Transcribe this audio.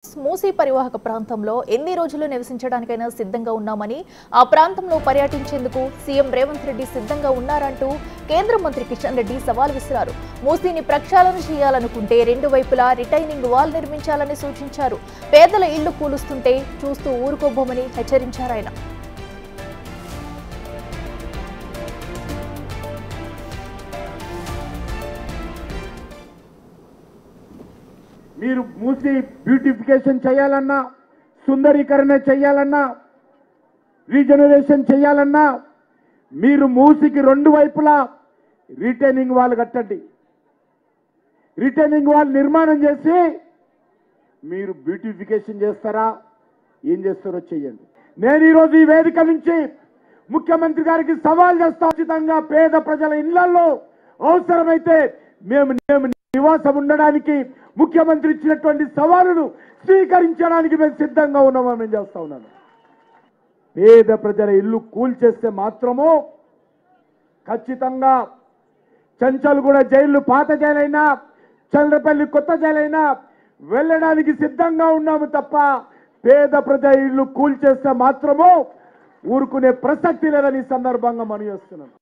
మూసీ పరివాహక ప్రాంతంలో ఎన్ని రోజులు నివసించడానికైనా సిద్ధంగా ఉన్నామని ఆ ప్రాంతంలో పర్యటించేందుకు సీఎం రేవంత్ రెడ్డి సిద్ధంగా ఉన్నారంటూ కేంద్ర మంత్రి కిషన్ రెడ్డి సవాల్ విసిరారు మూసీని ప్రక్షాళన చేయాలనుకుంటే రెండు వైపులా రిటైనింగ్ వాల్ నిర్మించాలని సూచించారు పేదల ఇళ్లు కూలుస్తుంటే చూస్తూ ఊరుకోబోమని హెచ్చరించారు ఆయన మీరు మూసి బ్యూటిఫికేషన్ చేయాలన్నా సుందరీకరణ చేయాలన్నా రీజనరేషన్ చేయాలన్నా మీరు మూసికి రెండు వైపులా రిటైనింగ్ వాల్ కట్టండి రిటైనింగ్ వాల్ నిర్మాణం చేసి మీరు బ్యూటిఫికేషన్ చేస్తారా ఏం చేస్తారో చెయ్యండి నేను ఈరోజు ఈ వేదిక నుంచి ముఖ్యమంత్రి గారికి సవాల్ చేస్తా ఉచితంగా పేద ప్రజల ఇళ్లలో అవసరమైతే మేము మేము నివాసం ఉండడానికి ముఖ్యమంత్రి ఇచ్చినటువంటి సవాలును స్వీకరించడానికి మేము సిద్ధంగా ఉన్నామని నేను చేస్తా ఉన్నాను పేద ప్రజల ఇల్లు కూల్చేస్తే మాత్రము ఖచ్చితంగా చంచల్గూడ జైలు పాత జైలైనా చంద్రపల్లి కొత్త జైలైనా వెళ్ళడానికి సిద్ధంగా ఉన్నాము తప్ప పేద ప్రజల ఇల్లు కూల్చేస్తే మాత్రము ఊరుకునే ప్రసక్తి లేదని ఈ సందర్భంగా మనం చేస్తున్నాం